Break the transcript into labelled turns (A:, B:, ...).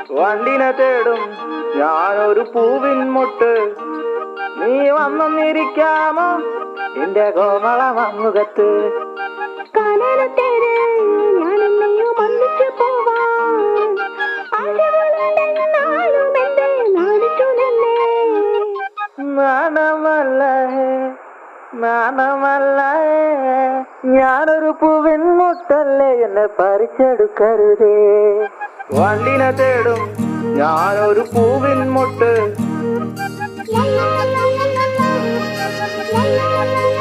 A: വണ്ടിനെ തേടും ഞാനൊരു പൂവിൻ മുട്ട് നീ വന്നൊന്നിരിക്കാമോ എന്റെ കോമള മമ്മുഖത്ത്
B: കാനനത്തേര് ഞാനെന്നെയും ഒന്നിച്ചു പോവാൻ ആശകളുണ്ടെന്നാലും എന്റെ നാടിച്ചു നിന്നേ
A: നാണമല്ല നാണമല്ല ഞാനൊരു പൂവിൻ മുട്ടല്ലേ എന്നെ പറിച്ചെടുക്കരുതേ വണ്ടിനെ തേടും ഞാനൊരു പൂവിൻ മുട്ട്
B: ലാ ലാ ലാ ലാ ലാ ലാ ലാ ലാ ലാ